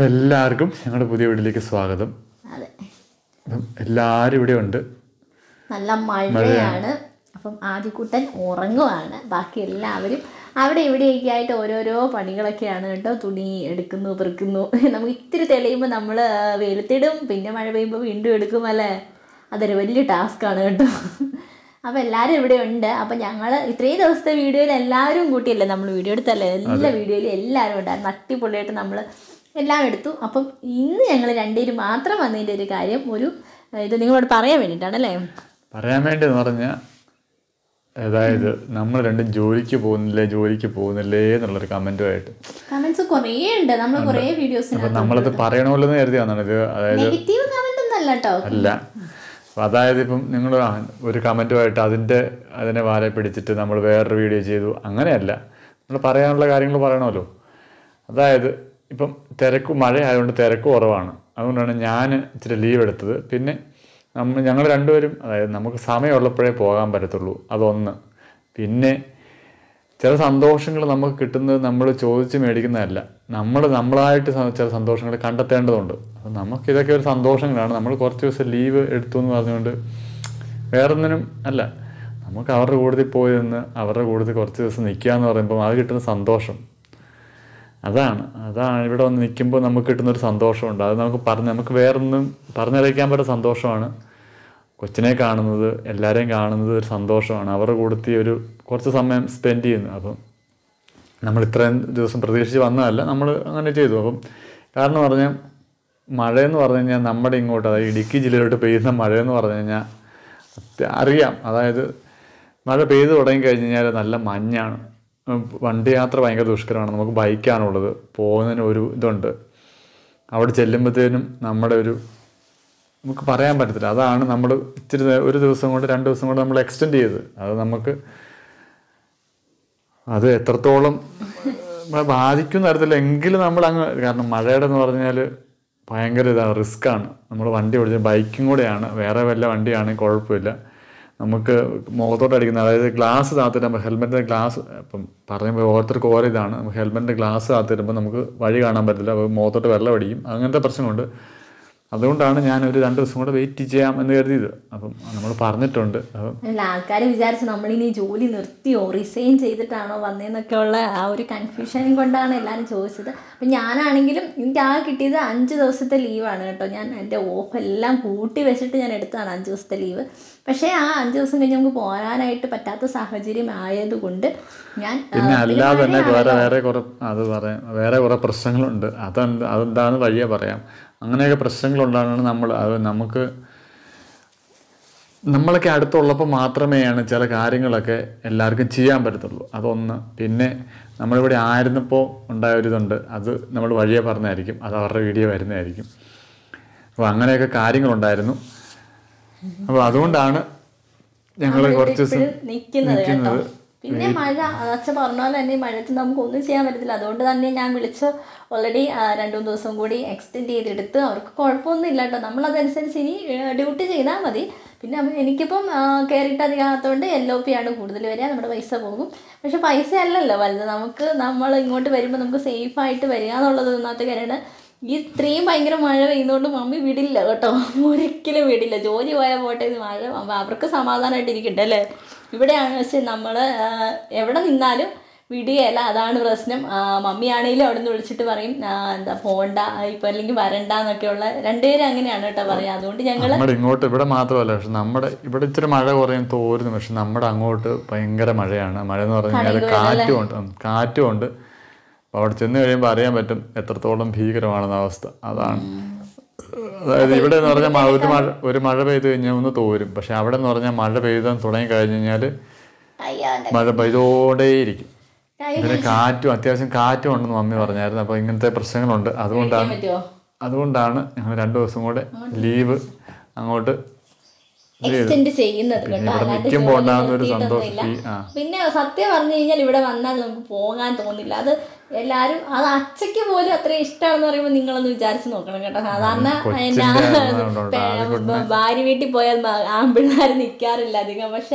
എല്ലാവർക്കും ഞങ്ങളുടെ പുതിയ വീട്ടിലേക്ക് സ്വാഗതം അതെ അപ്പം എല്ലാവരും ഇവിടെ ഉണ്ട് നല്ല മഴയാണ് അപ്പം ആദ്യക്കുട്ടൻ ഉറങ്ങുവാണ് ബാക്കി എല്ലാവരും അവിടെ ഇവിടെയൊക്കെ ആയിട്ട് ഓരോരോ പണികളൊക്കെയാണ് കേട്ടോ തുണി എടുക്കുന്നു പെറുക്കുന്നു നമുക്ക് ഇത്തിരി തെളിയുമ്പോൾ നമ്മൾ വെയിലത്തിടും പിന്നെ മഴ പെയ്യുമ്പോൾ വീണ്ടും എടുക്കും അല്ലേ അതൊരു വലിയ ടാസ്ക്കാണ് കേട്ടോ അപ്പോൾ എല്ലാവരും ഇവിടെ ഉണ്ട് അപ്പം ഞങ്ങൾ ഇത്രയും ദിവസത്തെ വീഡിയോയിൽ എല്ലാവരും കൂട്ടിയല്ലേ നമ്മൾ വീഡിയോ എടുത്തല്ലേ എല്ലാ വീഡിയോയിലും എല്ലാവരും ഉണ്ടായിരുന്നു അടിപൊളിയായിട്ട് നമ്മൾ എല്ലാം എടുത്തു അപ്പം ഇന്ന് ഞങ്ങൾ രണ്ടുപേരും മാത്രം വന്നതിൻ്റെ ഒരു കാര്യം ഒരു ഇത് നിങ്ങളോട് പറയാൻ വേണ്ടിയിട്ടാണല്ലേ പറയാൻ വേണ്ടി എന്ന് പറഞ്ഞാൽ അതായത് നമ്മൾ രണ്ടും ജോലിക്ക് പോകുന്നില്ലേ ജോലിക്ക് പോകുന്നില്ലേ എന്നുള്ളൊരു കമൻറ്റുമായിട്ട് കമന്റ്സ് കുറേ ഉണ്ട് നമ്മൾ കുറേ വീഡിയോസിന് അപ്പം നമ്മളത് പറയണമല്ലോ എന്ന് കരുതി വന്നാണ് ഇത് അതായത് നെഗറ്റീവ് കമന്റ് ഒന്നും അല്ല കേട്ടോ അല്ല അപ്പം അതായത് ഇപ്പം നിങ്ങൾ ഒരു കമൻറ്റുമായിട്ട് അതിൻ്റെ അതിനെ വാരെ പിടിച്ചിട്ട് നമ്മൾ വേറൊരു വീഡിയോ ചെയ്തു അങ്ങനെയല്ല നമ്മൾ പറയാനുള്ള കാര്യങ്ങൾ പറയണമല്ലോ അതായത് ഇപ്പം തിരക്ക് മഴ ആയതുകൊണ്ട് തിരക്ക് കുറവാണ് അതുകൊണ്ടാണ് ഞാൻ ഇച്ചിരി ലീവ് എടുത്തത് പിന്നെ നമ്മൾ ഞങ്ങൾ രണ്ടുപേരും അതായത് നമുക്ക് സമയമുള്ളപ്പോഴേ പോകാൻ പറ്റത്തുള്ളൂ അതൊന്ന് പിന്നെ ചില സന്തോഷങ്ങൾ നമുക്ക് കിട്ടുന്നത് നമ്മൾ ചോദിച്ച് മേടിക്കുന്നതല്ല നമ്മൾ നമ്മളായിട്ട് സ- ചില സന്തോഷങ്ങൾ കണ്ടെത്തേണ്ടതുണ്ട് അപ്പം നമുക്ക് ഇതൊക്കെ ഒരു സന്തോഷങ്ങളാണ് നമ്മൾ കുറച്ച് ദിവസം ലീവ് എടുത്തു എന്ന് പറഞ്ഞുകൊണ്ട് വേറൊന്നിനും അല്ല നമുക്ക് അവരുടെ കൂട്ടത്തിൽ പോയി നിന്ന് അവരുടെ കൂട്ടത്തിൽ കുറച്ച് ദിവസം നിൽക്കുക എന്ന് പറയുമ്പോൾ അത് കിട്ടുന്ന സന്തോഷം അതാണ് അതാണ് ഇവിടെ വന്ന് നിൽക്കുമ്പോൾ നമുക്ക് കിട്ടുന്ന ഒരു സന്തോഷമുണ്ട് അത് നമുക്ക് പറഞ്ഞ് നമുക്ക് വേറൊന്നും പറഞ്ഞറിയിക്കാൻ പറ്റുന്ന സന്തോഷമാണ് കൊച്ചിനെ കാണുന്നത് എല്ലാവരെയും കാണുന്നത് ഒരു സന്തോഷമാണ് അവരുടെ കൂടത്തിൽ ഒരു കുറച്ച് സമയം സ്പെൻഡ് ചെയ്യുന്നു അപ്പം നമ്മൾ ഇത്രയും ദിവസം പ്രതീക്ഷിച്ച് വന്നതല്ല നമ്മൾ അങ്ങനെ ചെയ്തു അപ്പം കാരണം പറഞ്ഞാൽ മഴയെന്ന് പറഞ്ഞു കഴിഞ്ഞാൽ നമ്മുടെ ഇങ്ങോട്ട് അതായത് ഇടുക്കി ജില്ലയിലോട്ട് പെയ്യുന്ന മഴയെന്ന് പറഞ്ഞു കഴിഞ്ഞാൽ അത്യ- അറിയാം അതായത് മഴ പെയ്തു തുടങ്ങി കഴിഞ്ഞ് കഴിഞ്ഞാൽ നല്ല മഞ്ഞാണ് ഉം, വണ്ടി യാത്ര ഭയങ്കര ദുഷ്കരമാണ് നമുക്ക് ബൈക്കാണുള്ളത് പോകുന്നതിന് ഒരു ഇതുണ്ട് അവിടെ ചെല്ലുമ്പോഴത്തേനും നമ്മുടെ ഒരു നമുക്ക് പറയാൻ പറ്റത്തില്ല അതാണ് നമ്മൾ ഇച്ചിരി നേ- ഒരു ദിവസം കൊണ്ട് രണ്ട് ദിവസം കൊണ്ട് നമ്മൾ എക്സ്റ്റെൻഡ് ചെയ്ത് അത് നമുക്ക് അത് എത്രത്തോളം നമ്മളെ ബാധിക്കും തരത്തില്ല എങ്കിലും നമ്മൾ അങ്ങ് കാരണം മഴയുടെ എന്ന് പറഞ്ഞാൽ ഭയങ്കര ഇതാണ് റിസ്ക്കാണ് നമ്മൾ വണ്ടി ഓടിച്ച ബൈക്കും കൂടെയാണ് വേറെ വല്ല വണ്ടിയാണെങ്കിൽ കുഴപ്പമില്ല നമുക്ക് മുഖത്തോട്ട് അടിക്കുന്ന അതായത് ഗ്ലാസ് താത്തിടുമ്പോൾ ഹെൽമെറ്റിൻ്റെ ഗ്ലാസ് ഇപ്പം പറയുമ്പോൾ ഓരോരുത്തർക്ക് ഓരോ ഇതാണ് നമുക്ക് ഹെൽമെറ്റിൻ്റെ ഗ്ലാസ് താത്തിടുമ്പോൾ നമുക്ക് വഴി കാണാൻ പറ്റില്ല അപ്പോൾ മുഖത്തോട്ട് വെള്ളം അടിക്കും അങ്ങനത്തെ പ്രശ്നമുണ്ട് അതുകൊണ്ടാണ് ഞാൻ ഒരു രണ്ട് ദിവസം കൂടെ വെയിറ്റ് ചെയ്യാം എന്ന് കരുതിയത് അപ്പം നമ്മൾ പറഞ്ഞിട്ടുണ്ട് അപ്പം അല്ല ആൾക്കാർ വിചാരിച്ചു നമ്മളിനി ജോലി നിർത്തിയോ റിസൈൻ ചെയ്തിട്ടാണോ വന്നതെന്നൊക്കെ ഉള്ള ആ ഒരു കൺഫ്യൂഷൻ കൊണ്ടാണ് എല്ലാവരും ചോദിച്ചത് അപ്പം ഞാനാണെങ്കിലും എനിക്ക് ആ കിട്ടിയത് അഞ്ച് ദിവസത്തെ ലീവാണ് കേട്ടോ ഞാൻ എൻ്റെ ഓഫ് എല്ലാം കൂട്ടി വെച്ചിട്ട് ഞാൻ എടുത്തതാണ് അഞ്ച് ദിവസത്തെ ലീവ് പക്ഷേ ആ അഞ്ച് ദിവസം കഴിഞ്ഞ് നമുക്ക് പോരാനായിട്ട് പറ്റാത്ത സാഹചര്യം ആയതുകൊണ്ട് ഞാൻ ആ, പിന്നെ അല്ലാതെ തന്നെ മഴയാണല്ലോ. വേറെ വേറെ കുറെ അത് പറയാം വേറെ കുറെ പ്രശ്നങ്ങളുണ്ട് അതെന്ത് അതെന്താന്ന് വഴിയെ പറയാം അങ്ങനെയൊക്കെ പ്രശ്നങ്ങളുണ്ടാകണം നമ്മൾ അത് നമുക്ക് നമ്മളൊക്കെ അടുത്തുള്ളപ്പോൾ മാത്രമേയാണ് ചില കാര്യങ്ങളൊക്കെ എല്ലാവർക്കും ചെയ്യാൻ പറ്റത്തുള്ളൂ അതൊന്ന് പിന്നെ നമ്മളിവിടെ ആയിരുന്നപ്പോൾ ഉണ്ടായ ഒരു ഇതുണ്ട് അത് നമ്മൾ വഴിയെ പറഞ്ഞായിരിക്കും അത് അവരുടെ വീഡിയോ വരുന്നതായിരിക്കും അപ്പോൾ അങ്ങനെയൊക്കെ കാര്യങ്ങളുണ്ടായിരുന്നു അപ്പോൾ അതുകൊണ്ടാണ് ഞങ്ങൾ കുറച്ച് ദിവസം ഇപ്പോഴും നിൽക്കുന്നത് കേട്ടോ പിന്നെ മഴ അച്ഛൻ പറഞ്ഞ പോലെ തന്നെ ഈ മഴയത്ത് നമുക്ക് ഒന്നും ചെയ്യാൻ പറ്റത്തില്ല അതുകൊണ്ട് തന്നെ ഞാൻ വിളിച്ച് ഓൾറെഡി രണ്ടു മൂന്ന് ദിവസം കൂടി എക്സ്റ്റെൻഡ് ചെയ്തെടുത്ത് അവർക്ക് കുഴപ്പമൊന്നും ഇല്ല കേട്ടോ നമ്മളതനുസരിച്ച് ഇനി ഡ്യൂട്ടി ചെയ്താൽ മതി പിന്നെ അവ- എനിക്കിപ്പം കയറിയിട്ട് അധികമാകത്തോണ്ട് എൽ ഒ പി ആണ് കൂടുതൽ വരിക നമ്മുടെ പൈസ പോകും പക്ഷെ പൈസ അല്ലല്ലോ വലുത് നമുക്ക് നമ്മൾ ഇങ്ങോട്ട് വരുമ്പോൾ നമുക്ക് സേഫായിട്ട് വരിക എന്നുള്ളത് ഒന്നാമത്തെ കാര്യമാണ് ഈ ഇത്രയും ഭയങ്കര മഴ പെയ്യുന്നതുകൊണ്ട് മമ്മി വിടില്ല കേട്ടോ ഒരിക്കലും വിടില്ല ജോലി പോയാൽ പോട്ടെ ഇത് മഴ അപ്പൊ അവർക്ക് സമാധാനമായിട്ട് ഇരിക്കട്ടെ അല്ലേ ഇവിടെയാണ് പക്ഷെ നമ്മൾ എവിടെ നിന്നാലും വിടുകയല്ല അതാണ് പ്രശ്നം ആ, മമ്മിയാണെങ്കിലും അവിടെ നിന്ന് വിളിച്ചിട്ട് പറയും ആ, എന്താ പോണ്ട ഇപ്പം അല്ലെങ്കിൽ വരണ്ട എന്നൊക്കെയുള്ള രണ്ടുപേരും അങ്ങനെയാണ് കേട്ടോ പറയാം അതുകൊണ്ട് ഞങ്ങൾ നമ്മുടെ ഇങ്ങോട്ട് ഇവിടെ മാത്രമല്ല പക്ഷെ നമ്മുടെ ഇവിടെ ഇച്ചിരി മഴ കുറയും തോരുന്നു പക്ഷെ നമ്മുടെ അങ്ങോട്ട് ഭയങ്കര മഴയാണ് മഴ എന്ന് പറഞ്ഞു കഴിഞ്ഞാൽ കാറ്റും ഉണ്ട് ഉം, കാറ്റും ഉണ്ട് അപ്പോൾ അവിടെ ചെന്ന് കഴിയുമ്പോൾ അറിയാൻ പറ്റും എത്രത്തോളം ഭീകരമാണെന്ന അവസ്ഥ അതാണ് അതായത് ഇവിടെ എന്ന് പറഞ്ഞാൽ മഴ- ഒരു മഴ ഒരു മഴ പെയ്ത് കഴിഞ്ഞാൽ ഒന്ന് തോരും പക്ഷെ അവിടെ എന്ന് പറഞ്ഞാൽ മഴ പെയ്താൻ തുടങ്ങി കഴിഞ്ഞ് കഴിഞ്ഞാൽ അയ്യോ മഴ പെയ്തോണ്ടേയിരിക്കും പിന്നെ കാറ്റും അത്യാവശ്യം കാറ്റും ഉണ്ടെന്ന് മമ്മി പറഞ്ഞായിരുന്നു അപ്പോൾ ഇങ്ങനത്തെ പ്രശ്നങ്ങളുണ്ട് അതുകൊണ്ടാണ് പറ്റുമോ അതുകൊണ്ടാണ് ഞങ്ങൾ രണ്ടു ദിവസം കൂടെ ലീവ് അങ്ങോട്ട് എക്സ്റ്റെൻഡ് ചെയ്യുന്നത് പിന്നെ കേട്ടോ ഇവിടെ അല്ലാണ്ട് നിൽക്കുമ്പോൾ ജോലി ഉണ്ടാകുന്ന ഒരു നിർത്തിയിട്ടൊന്നുമില്ല. സന്തോഷം ഈ- ആ പിന്നെ സത്യം പറഞ്ഞു കഴിഞ്ഞാൽ ഇവിടെ വന്നാൽ നമുക്ക് പോകാൻ തോന്നില്ല അത് എല്ലാരും അത് അച്ഛയ്ക്ക് പോലും അത്ര ഇഷ്ടമാണെന്ന് പറയുമ്പോൾ നിങ്ങളൊന്ന് വിചാരിച്ച് നോക്കണം കേട്ടോ സാധാരണ കൊച്ചിന്റെ എന്നാ അതുകൊണ്ടാണ് പേ- ഭാര്യ വീട്ടിൽ പോയാൽ ആമ്പിള്ളേർ നിൽക്കാറില്ല അധികം പക്ഷെ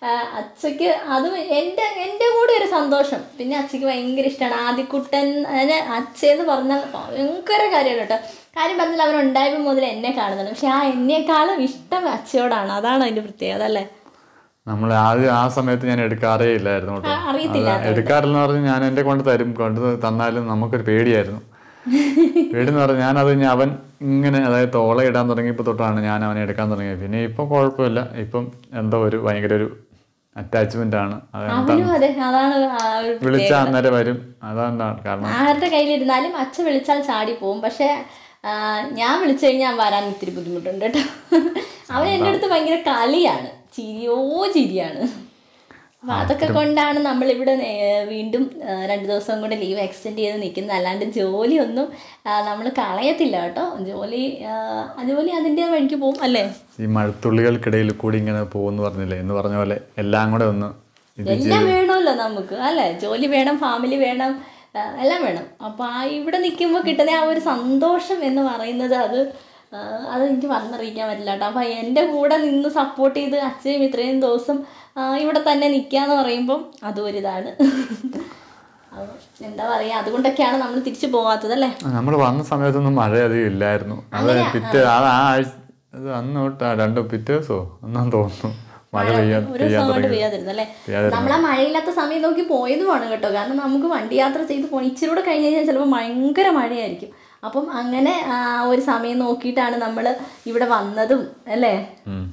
ആ, അച്ഛക്ക് അത് എൻ്റെ എൻ്റെ കൂടെ ഒരു സന്തോഷം പിന്നെ അച്ഛക്ക് ഭയങ്കര ഇഷ്ടമാണ് ആദിക്കുട്ടൻ അതിന് അച്ഛന്ന് പറഞ്ഞാൽ ഭയങ്കര കാര്യമാണ് കേട്ടോ കാര്യം പറഞ്ഞാൽ അവൻ ഉണ്ടായപ്പോൾ മുതൽ എന്നെ കാണുന്നുണ്ട് പക്ഷെ ആ എന്നെക്കാളും ഇഷ്ടം അച്ഛയോടാണ് അതാണ് അതിൻ്റെ പ്രത്യേകത അല്ലേ നമ്മൾ ആദ്യം ആ സമയത്ത് ഞാൻ എടുക്കാറേ ഇല്ലായിരുന്നു കേട്ടോ ആ, അറിയത്തില്ല അതാ, എടുക്കാറില്ലെന്ന് പറഞ്ഞ് ഞാൻ എൻ്റെ കൊണ്ട് തരും കൊണ്ട് തന്നാലും നമുക്കൊരു പേടിയായിരുന്നു പേടിന്ന് പറഞ്ഞാൽ ഞാനത് ഇനി അവൻ ഇങ്ങനെ അതായത് തോള ഇടാൻ തുടങ്ങിയപ്പോൾ തൊട്ടാണ് ഞാൻ അവനെ എടുക്കാൻ തുടങ്ങിയത് പിന്നെ ഇപ്പം കുഴപ്പമില്ല ഇപ്പം എന്തോ ഒരു ഭയങ്കര ഒരു അറ്റാച്ച്മെന്റ് ആണ് അത് അവനും അതെ അതാണ് ആ ഒരു വിളിച്ച അന്നേരം വരും അതാണ് കാരണം ആരുടെ കയ്യിലിരുന്നാലും അച്ഛൻ വിളിച്ചാൽ ചാടി പോവും പക്ഷെ ആ, ഞാൻ വിളിച്ചു കഴിഞ്ഞാൽ വരാൻ ഇത്തിരി ബുദ്ധിമുട്ടുണ്ട് കേട്ടോ അവൻ എൻ്റെ അടുത്ത് ഭയങ്കര കളിയാണ് ചിരിയോ ചിരിയാണ് അപ്പൊ അതൊക്കെ കൊണ്ടാണ് നമ്മളിവിടെ നേ- വീണ്ടും ആ, രണ്ട് ദിവസം കൂടെ ലീവ് എക്സ്റ്റെൻഡ് ചെയ്ത് നിൽക്കുന്നത് അല്ലാണ്ട് ജോലിയൊന്നും നമ്മൾ കളയത്തില്ല കേട്ടോ ജോലി ആ, ആ ജോലി അതിൻ്റെ വഴിക്ക് പോകും അല്ലേ ഈ മഴത്തുള്ളികൾക്കിടയിൽ കൂടി ഇങ്ങനെ പോകുന്നു പറഞ്ഞില്ലേ എന്ന് പറഞ്ഞ പോലെ എല്ലാം കൂടെ ഒന്ന് ഇത് എല്ലാം വേണമല്ലോ നമുക്ക് അല്ലേ ജോലി വേണം ഫാമിലി വേണം ആ, എല്ലാം വേണം അപ്പോൾ ആ ഇവിടെ നിൽക്കുമ്പോൾ കിട്ടുന്ന ആ ഒരു സന്തോഷം എന്ന് പറയുന്നത് അത് ആ, അത് എനിക്ക് പറഞ്ഞറിയിക്കാൻ പറ്റില്ല കേട്ടോ അപ്പം എൻ്റെ കൂടെ നിന്ന് സപ്പോർട്ട് ചെയ്ത് അച്ഛനും ഇത്രയും ദിവസം ആ, ഇവിടെ തന്നെ നിൽക്കുക എന്ന് പറയുമ്പം അതും ഒരിതാണ് അപ്പം എന്താ പറയുക അതുകൊണ്ടൊക്കെയാണ് നമ്മൾ തിരിച്ചു പോകാത്തത് അല്ലേ നമ്മൾ വന്ന സമയത്തൊന്നും മഴ അധികം ഇല്ലായിരുന്നു അത് പിറ്റേ അത് ആ ആഴ്ച അത് അന്ന് തൊട്ട് ആ രണ്ട് പിറ്റേ ദിവസമോ എന്നാന്ന് തോന്നുന്നു മഴ പെയ്യാൻ ഒരു ദിവസം കൊണ്ട് പെയ്യാതിരുന്നു അല്ലേ നമ്മൾ ആ മഴയില്ലാത്ത സമയം നോക്കി പോയതുമാണ് കേട്ടോ കാരണം നമുക്ക് വണ്ടി യാത്ര ചെയ്ത് പോകണം ഇച്ചിരി കൂടെ കഴിഞ്ഞ് കഴിഞ്ഞാൽ ചിലപ്പോൾ ഭയങ്കര മഴയായിരിക്കും അപ്പം അങ്ങനെ ആ, ഒരു സമയം നോക്കിയിട്ടാണ് നമ്മൾ ഇവിടെ വന്നതും അല്ലേ ഉം.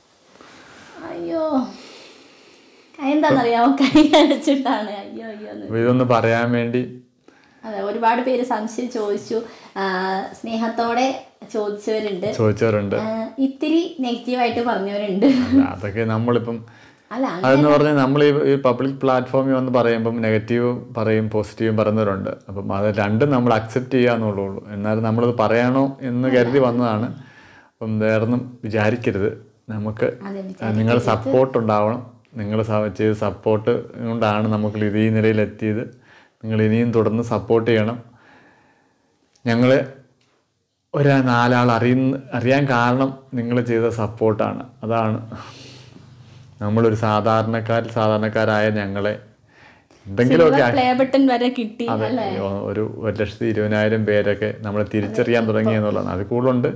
അയ്യോ എന്താണെന്നറിയാമോ കൈ അടച്ചിട്ടാണ് അയ്യോ അയ്യോ എന്ന് അപ്പൊ ഇതൊന്ന് പറയാൻ വേണ്ടി അതെ ഒരുപാട് പേര് സംശയം ചോദിച്ചു ആ, സ്നേഹത്തോടെ ചോദിച്ചവരുണ്ട് ചോദിച്ചവരുണ്ട് ആ, ഇത്തിരി നെഗറ്റീവായിട്ട് പറഞ്ഞവരുണ്ട് അതൊക്കെ നമ്മളിപ്പം അല്ല അതെന്ന് പറഞ്ഞാൽ നമ്മൾ ഈ ഈ പബ്ലിക് പ്ലാറ്റ്ഫോമിൽ വന്ന് പറയുമ്പം നെഗറ്റീവ് പറയും പോസിറ്റീവും പറയുന്നവരുണ്ട് അപ്പം അത് രണ്ടും നമ്മൾ അക്സെപ്റ്റ് ചെയ്യാന്നുള്ളൂ എന്നാലും നമ്മളത് പറയണോ എന്ന് കരുതി വന്നതാണ് അപ്പം വേറൊന്നും വിചാരിക്കരുത് നമുക്ക് അതെ നിങ്ങൾ സപ്പോർട്ട് ഉണ്ടാവണം നിങ്ങൾ ചെയ്ത സപ്പോർട്ട് കൊണ്ടാണ് നമുക്ക് ഇത് ഈ നിലയിലെത്തിയത് നിങ്ങൾ ഇനിയും തുടർന്ന് സപ്പോർട്ട് ചെയ്യണം ഞങ്ങൾ ഒരു നാലാൾ അറിയുന്ന അറിയാൻ കാരണം നിങ്ങൾ ചെയ്ത സപ്പോർട്ടാണ് അതാണ് നമ്മളൊരു സാധാരണക്കാർ സാധാരണക്കാരായ ഞങ്ങളെ എന്തെങ്കിലുമൊക്കെ ആ- പ്ലേ ബട്ടൺ വരെ കിട്ടി അതെ ഒരു ഒരു ലക്ഷത്തി ഇരുപതിനായിരം പേരൊക്കെ നമ്മളെ തിരിച്ചറിയാൻ തുടങ്ങി എന്നുള്ളതാണ് അത് കൂടുതലുണ്ട്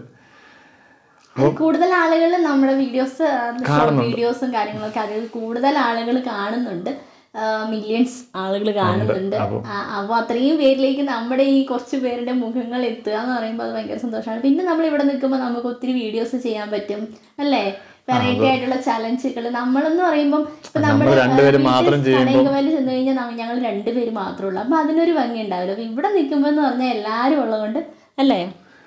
അത് കൂടുതൽ ആളുകൾ നമ്മുടെ വീഡിയോസ് വീഡിയോസും കാര്യങ്ങളൊക്കെ അതിൽ കൂടുതൽ ആളുകൾ കാണുന്നുണ്ട് മില്യൺസ് ആളുകൾ കാണുന്നുണ്ട് അപ്പോൾ അത്രയും പേരിലേക്ക് നമ്മുടെ ഈ കുറച്ച് പേരുടെ മുഖങ്ങൾ എത്തുക എന്ന് പറയുമ്പോൾ അത് ഭയങ്കര സന്തോഷമാണ് പിന്നെ നമ്മൾ ഇവിടെ നിൽക്കുമ്പോൾ നമുക്ക് ഒത്തിരി വീഡിയോസ് ചെയ്യാൻ പറ്റും അല്ലേ വെറൈറ്റി ആയിട്ടുള്ള ചലഞ്ചുകൾ നമ്മളെന്ന് പറയുമ്പം ഇപ്പൊ നമ്മൾ രണ്ടുപേരും മാത്രം കടയങ്കവല് ചെന്ന് കഴിഞ്ഞാൽ നമ്മ- ഞങ്ങൾ രണ്ടുപേര് മാത്രമേ ഉള്ളൂ അപ്പം അതിനൊരു ഭംഗി ഉണ്ടാവില്ല അപ്പം ഇവിടെ നിൽക്കുമ്പോൾ എന്ന് പറഞ്ഞാൽ എല്ലാവരും ഉള്ളതുകൊണ്ട് അല്ലേ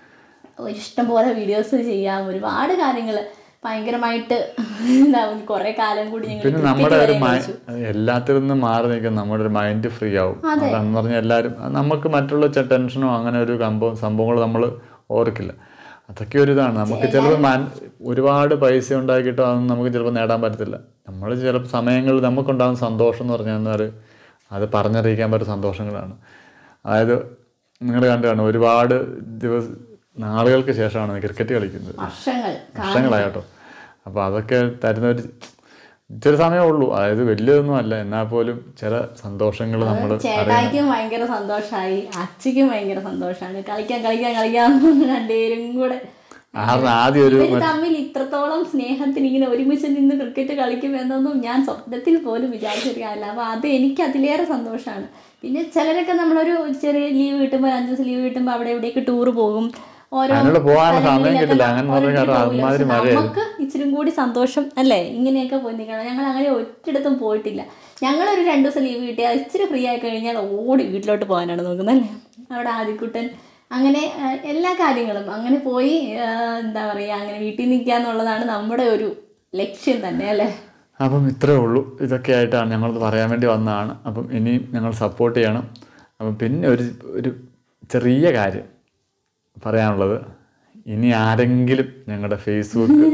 ഒരു ഇഷ്ടം പോലെ വീഡിയോസ് ചെയ്യാം ഒരുപാട് കാര്യങ്ങൾ ഭയങ്കരമായിട്ട് എന്താ കുറേ കാലം കൂടി ഞങ്ങൾ പിന്നെ നമ്മുടെ ഒരു മൈ- എല്ലാത്തിൽ നിന്നും മാറി നിൽക്കാൻ നമ്മുടെ ഒരു മൈൻഡ് ഫ്രീ ആവും അതെന്ന് പറഞ്ഞാൽ എല്ലാവരും നമുക്ക് മറ്റുള്ള ചെ- ടെൻഷനോ അങ്ങനെ ഒരു സംഭവം സംഭവങ്ങൾ നമ്മൾ ഓർക്കില്ല അതൊക്കെ ഒരു ഇതാണ് നമുക്ക് ചിലപ്പോൾ മൻ ഒരുപാട് പൈസ ഉണ്ടാക്കിയിട്ടോ അതൊന്നും നമുക്ക് ചിലപ്പോൾ നേടാൻ പറ്റത്തില്ല നമ്മൾ ചിലപ്പോൾ സമയങ്ങളിൽ നമുക്കുണ്ടാകുന്ന സന്തോഷം എന്ന് പറഞ്ഞാൽ അത് പറഞ്ഞറിയിക്കാൻ പറ്റുന്ന സന്തോഷങ്ങളാണ് അതായത് നിങ്ങൾ കണ്ടു കാണും ഒരുപാട് ദിവസം നാളുകൾക്ക് ശേഷമാണ് ക്രിക്കറ്റ് കളിക്കുന്നത് വർഷങ്ങൾ വർഷങ്ങളായിട്ടോ അപ്പോൾ അതൊക്കെ തരുന്ന ഒരു ഇച്ചിരി സമയമേ ഉള്ളൂ അതായത് വലിയതൊന്നും അല്ല എന്നാൽ പോലും ചില സന്തോഷങ്ങൾ നമ്മൾ ചേട്ടായിക്കും ഭയങ്കര സന്തോഷമായി അച്ഛയ്ക്കും ഭയങ്കര സന്തോഷമാണ് കളിക്കാൻ കളിക്കാൻ കളിക്കാൻ രണ്ടുപേരും കൂടെ കാരണം ആദ്യം ഒരു ഇവര് തമ്മിൽ ഇത്രത്തോളം സ്നേഹത്തിന് ഇങ്ങനെ ഒരുമിച്ച് നിന്ന് ക്രിക്കറ്റ് കളിക്കുമെന്നൊന്നും ഞാൻ സ്വപ്നത്തിൽ പോലും വിചാരിച്ചിരിക്കാറില്ല അപ്പോൾ അത് എനിക്ക് അതിലേറെ സന്തോഷമാണ് പിന്നെ ചിലരൊക്കെ നമ്മളൊരു ചെറിയ ലീവ് കിട്ടുമ്പോൾ ഒരു അഞ്ച് ദിവസം ലീവ് കിട്ടുമ്പോൾ അവിടെ എവിടെയൊക്കെ ടൂർ പോകും ഓരോ അതിനുള്ള പോകാനുള്ള സമയം സ്ഥലങ്ങളിലൊക്കെ കിട്ടില്ല അങ്ങനെ പറഞ്ഞ ഓരോരുത്തർ കാരണം പോകില്ല. അമ്മാതിരി പക്ഷെ മഴയായിരുന്നു നമുക്ക് ഇച്ചിരി കൂടി സന്തോഷം അല്ലേ ഇങ്ങനെയൊക്കെ പോയി നിൽക്കണം ഞങ്ങൾ അങ്ങനെ ഒരിടത്തും പോയിട്ടില്ല ഞങ്ങളൊരു രണ്ട് ദിവസം ലീവ് കിട്ടിയാൽ ഇച്ചിരി ഫ്രീ ആയി കഴിഞ്ഞാൽ ഓടി വീട്ടിലോട്ട് പോകാനാണ് നോക്കുന്നത് അല്ലേ അവിടെ ആദിക്കുട്ടൻ അങ്ങനെ ആ, എല്ലാ കാര്യങ്ങളും അങ്ങനെ പോയി ആ, എന്താ പറയുക അങ്ങനെ വീട്ടിൽ നിൽക്കുക എന്നുള്ളതാണ് നമ്മുടെ ഒരു ലക്ഷ്യം തന്നെ അല്ലേ അപ്പം ഇത്രേ ഉള്ളൂ ഇതൊക്കെ ആയിട്ടാണ് ഞങ്ങളത് പറയാൻ വേണ്ടി വന്നതാണ് അപ്പം ഇനിയും ഞങ്ങൾ സപ്പോർട്ട് ചെയ്യണം അപ്പം പിന്നെ ഒരു ഒരു ചെറിയ കാര്യം പറയാനുള്ളത് ഇനി ആരെങ്കിലും ഞങ്ങളുടെ ഫേസ്ബുക്ക്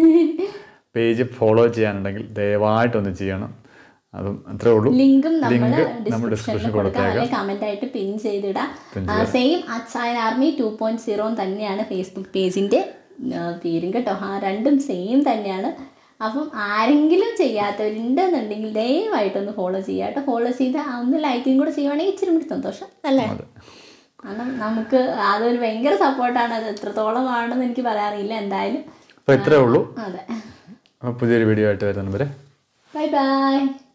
പേജ് ഫോളോ ചെയ്യാനുണ്ടെങ്കിൽ ദയവായിട്ടൊന്ന് ചെയ്യണം അപ്പം അത്രേ ഉള്ളൂ ലിങ്കും നമ്മൾ ലിങ്ക് നമ്മൾ ഡിസ്ക്രിപ്ഷനിൽ ഡിസ്ക്രിപ്ഷൻ കൊടുക്കാം കൊടുത്തേക്കാം അല്ലെങ്കിൽ കമന്റ് ആയിട്ട് പിൻ ചെയ്തിടാം same Achayan army two point zero തന്നെയാണ് ഫേസ്ബുക്ക് പേജിന്റെ ആ, പേരും കേട്ടോ ആ രണ്ടും സെയിം തന്നെയാണ് അപ്പം ആരെങ്കിലും ചെയ്യാത്തവരുണ്ടെന്നുണ്ടെങ്കിൽ ദയവായിട്ടൊന്ന് ഫോളോ ചെയ്യുക കേട്ടോ ഫോളോ ചെയ്ത് ആ ഒന്ന് ലൈക്കും കൂടെ ചെയ്യുവാണെങ്കിൽ ഇച്ചിരി കൂടി സന്തോഷം അല്ലേ കാരണം നമുക്ക് അതൊരു ഭയങ്കര സപ്പോർട്ടാണ് അത് എത്രത്തോളം ആണെന്ന് എനിക്ക് പറയാറില്ല എന്തായാലും അപ്പോൾ ഇത്രേ ഉള്ളൂ അതെ അപ്പോൾ പുതിയൊരു വീഡിയോ ആയിട്ട് വരുന്നവരെ ബൈ ബൈ